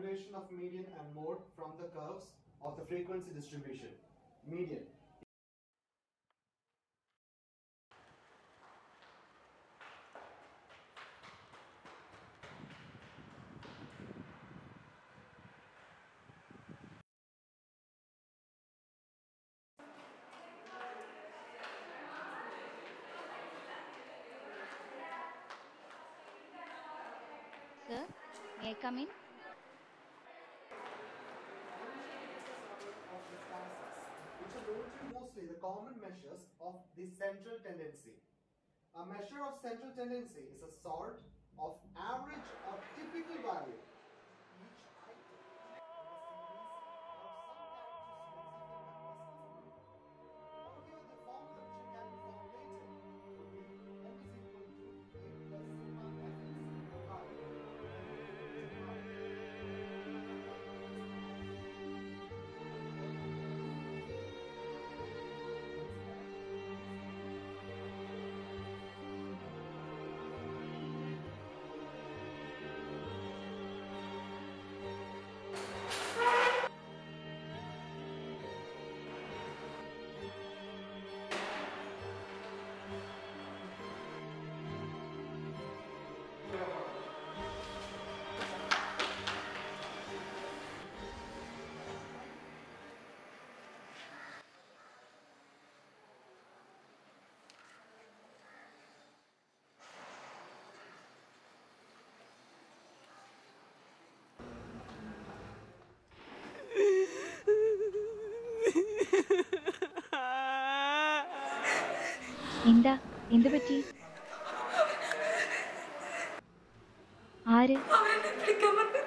combination of median and mode from the curves of the frequency distribution. Median. Sir, may I come in? which are known to be mostly the common measures of the central tendency. A measure of central tendency is a sort of average or typical value. Each item in a series of some characteristics of the numbers. Or here the formula which can be found later would be m is equal to a plus sigma fx i. എന്താ എന്ത് പറ്റി ആര് അവരെന്നെ പിടിക്കാൻ പറഞ്ഞു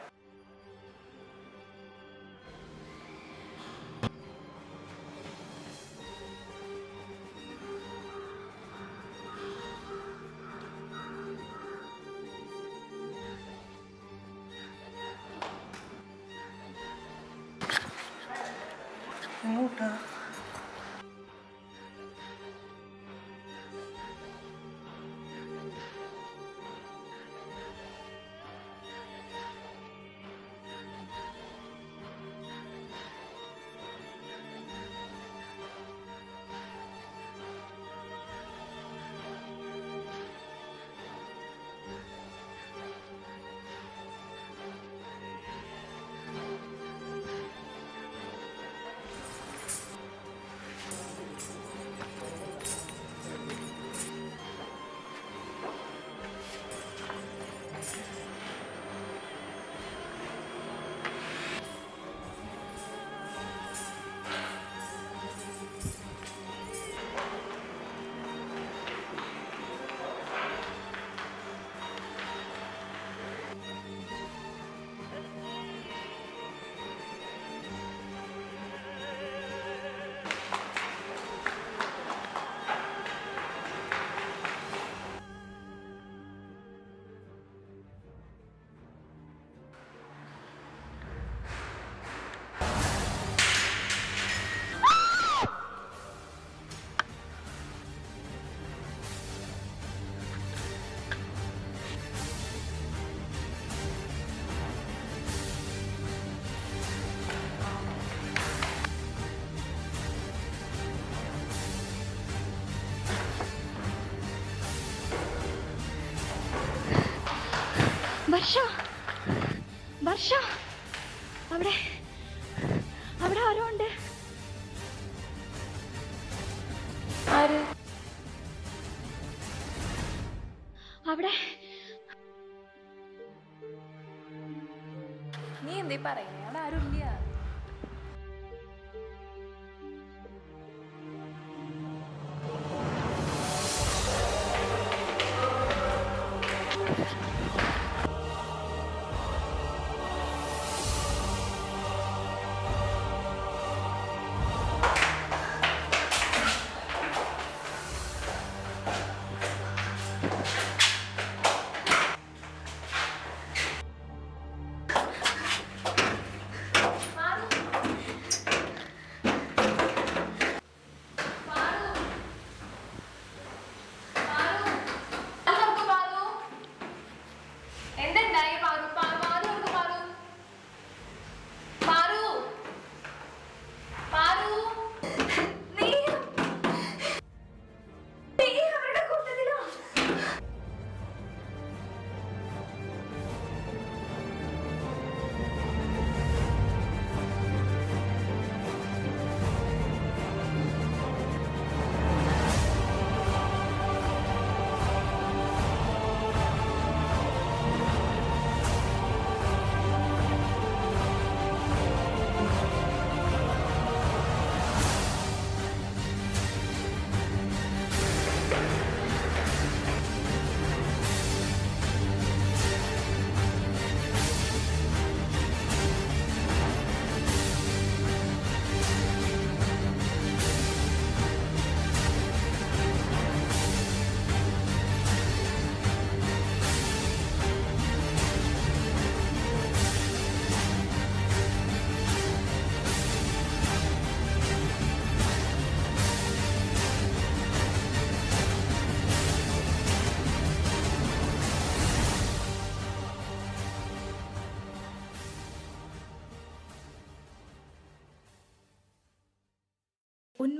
എങ്ങോട്ടാ വർഷ വർഷ അവിടെ അവിടെ ആരോ ഉണ്ട് ആര് അവിടെ നീ എന്തേ പറയുന്നേ അവിടെ ആരും ഇല്ല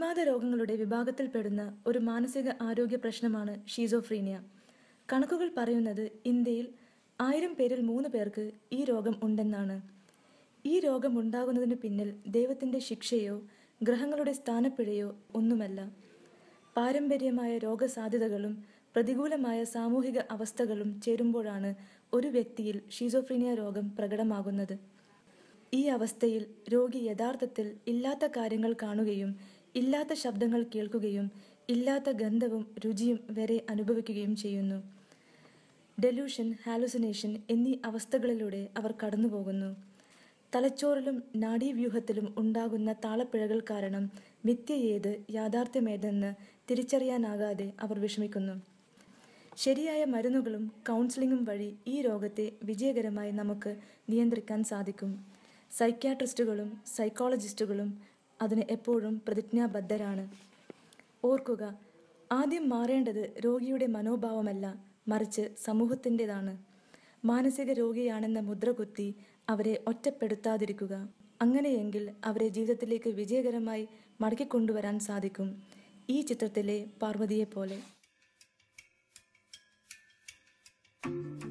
വിവാദ രോഗങ്ങളുടെ വിഭാഗത്തിൽപ്പെടുന്ന ഒരു മാനസിക ആരോഗ്യ പ്രശ്നമാണ് ഷീസോഫ്രീനിയ കണക്കുകൾ പറയുന്നത് ഇന്ത്യയിൽ ആയിരം പേരിൽ മൂന്ന് പേർക്ക് ഈ രോഗം ഉണ്ടെന്നാണ് ഈ രോഗം ഉണ്ടാകുന്നതിന് പിന്നിൽ ദൈവത്തിൻ്റെ ശിക്ഷയോ ഗ്രഹങ്ങളുടെ സ്ഥാനപ്പിഴയോ ഒന്നുമല്ല പാരമ്പര്യമായ രോഗസാധ്യതകളും പ്രതികൂലമായ സാമൂഹിക അവസ്ഥകളും ചേരുമ്പോഴാണ് ഒരു വ്യക്തിയിൽ ഷീസോഫ്രീനിയ രോഗം പ്രകടമാകുന്നത് ഈ അവസ്ഥയിൽ രോഗി യഥാർത്ഥത്തിൽ ഇല്ലാത്ത കാര്യങ്ങൾ കാണുകയും ഇല്ലാത്ത ശബ്ദങ്ങൾ കേൾക്കുകയും ഇല്ലാത്ത ഗന്ധവും രുചിയും വരെ അനുഭവിക്കുകയും ചെയ്യുന്നു ഡെലൂഷൻ ഹാലുസിനേഷൻ എന്നീ അവസ്ഥകളിലൂടെ അവർ കടന്നുപോകുന്നു തലച്ചോറിലും നാഡീവ്യൂഹത്തിലും ഉണ്ടാകുന്ന താളപ്പിഴകൾ കാരണം മിഥ്യയേത് യാഥാർത്ഥ്യമേതെന്ന് തിരിച്ചറിയാനാകാതെ അവർ വിഷമിക്കുന്നു ശരിയായ മരുന്നുകളും കൗൺസിലിംഗും വഴി ഈ രോഗത്തെ വിജയകരമായി നമുക്ക് നിയന്ത്രിക്കാൻ സാധിക്കും സൈക്യാട്രിസ്റ്റുകളും സൈക്കോളജിസ്റ്റുകളും അതിന് എപ്പോഴും പ്രതിജ്ഞാബദ്ധരാണ് ഓർക്കുക ആദ്യം മാറേണ്ടത് രോഗിയുടെ മനോഭാവമല്ല മറിച്ച് സമൂഹത്തിൻ്റെതാണ് മാനസിക രോഗിയാണെന്ന മുദ്ര കുത്തി അവരെ ഒറ്റപ്പെടുത്താതിരിക്കുക അങ്ങനെയെങ്കിൽ അവരെ ജീവിതത്തിലേക്ക് വിജയകരമായി മടക്കിക്കൊണ്ടുവരാൻ സാധിക്കും ഈ ചിത്രത്തിലെ പാർവതിയെ പോലെ